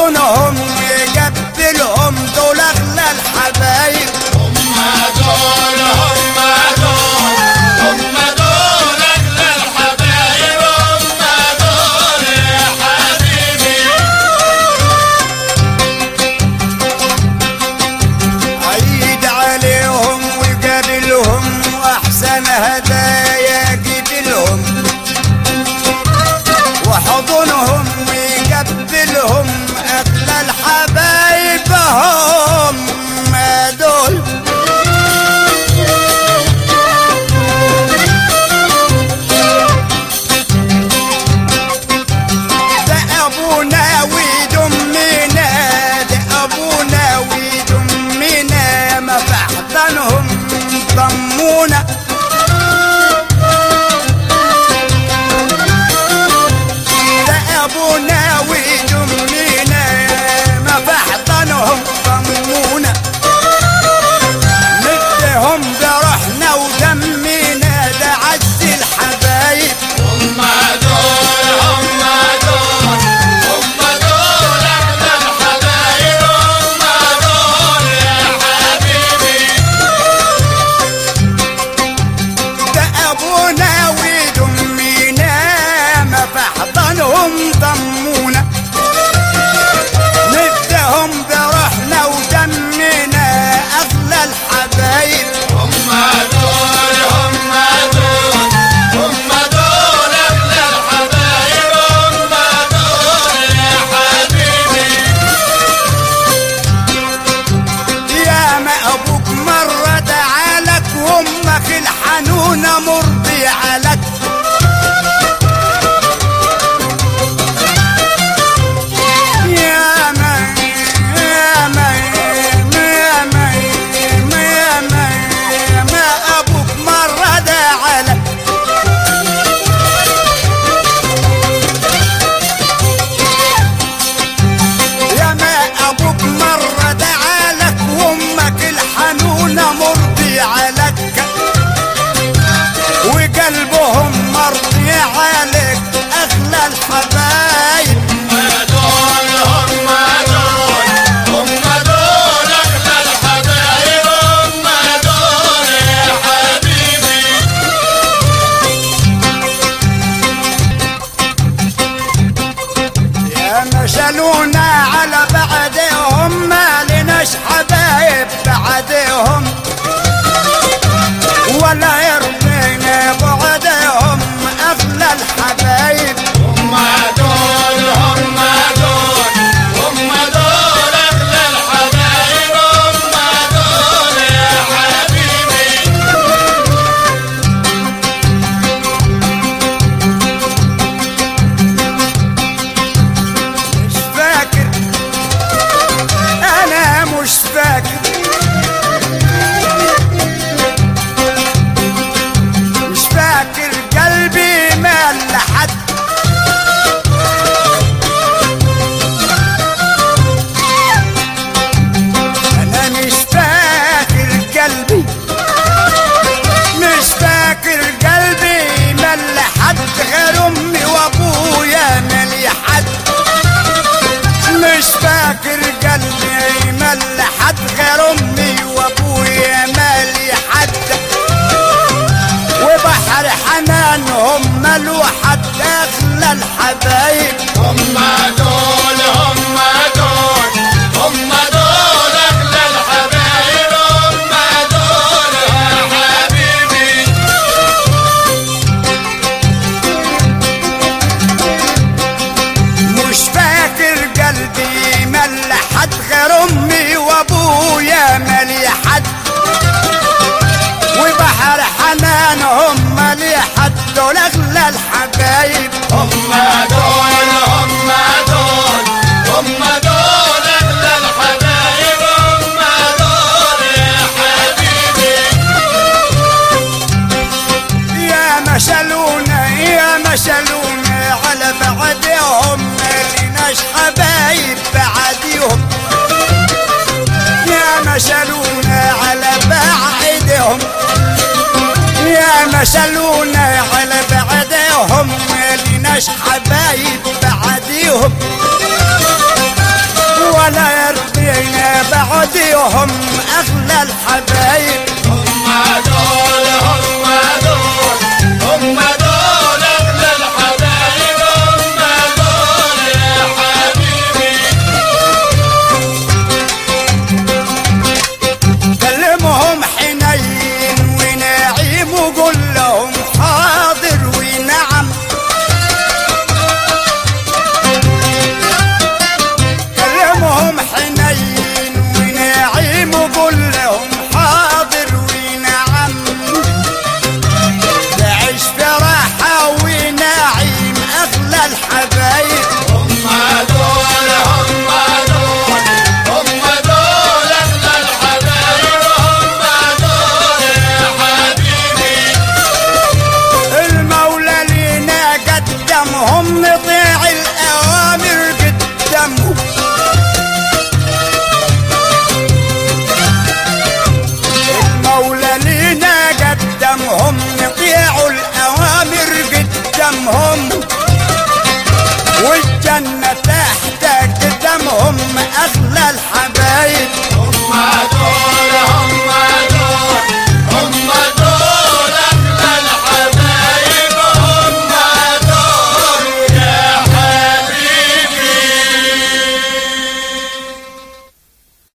وحضنهم يقبلهم دول اغلى الحبايب هم دول هم دول هم دول اغلى الحبايب هم دول يا حبيبي عيد عليهم وقابلهم واحسن هدايا قبلهم وحضنهم ويقبلهم اغلى الحبايب هم دول ده ابونا ويدمنا ده ابونا ويدمنا ما في احضانهم ضمونا ده ابونا ويدمنا ما في احضانهم ضمونا ندهم بروحنا ودمنا ده عز الحبايب هم دول هم دول هم دول اغلى الحبايب هم دول يا حبيبي ده ابونا ودمينا ما في احضانهم ضمونا ندهم بروحنا ودمنا اغلى الحبايب هم دول هم دول هم دول اغلى الحبايب هم دول يا حبيبي يا ما ابوك مرة دعالك وامك الحنونة مرضي عليك يا ما يا ما يا ما يا ما يا ما ابوك مرة دعالك يا ما ابوك مرة دعالك وامك الحنونة مرضي عليك وقلبهم مرضي عليك اغلى الحبايب هم دول هم دول هم دول اغلى الحبايب هم دول يا حبيبي يا ما شالونا على بعدهم ما لناش حبايب بعدهم ولا يرضينا بعدهم اغلى الحبايب هم دول هم دول هم دول اغلى الحبايب هم دول يا حبيبي مش فاكر انا مش فاكر مش فاكر قلبي مال لحد انا مش فاكر قلبي مش فاكر قلبي مال لحد غير امي وابويا مالي حد مش فاكر قلبي مال حد غير امي وابويا مالي حد وبحر حنانهم مالو حد اغلى الحبايب هم دول هم دول هم دول اغلى الحبايب هم دول يا حبيبي مش فاكر قلبي مال حد غير امي وابويا مالي حد وبحر حنانهم مالي حد دول اغلى الحبايب هم دول هم دول هم دول اغلى الحبايب هم دول يا حبيبي يا ما شالونا يا ما شالونا على بعدهم ماليناش حبايب بعديهم يا ما شالونا على بعدهم يا ما شالونا على بعدهم ماليناش حبايب بعديهم عوديهم اغلى الحبايب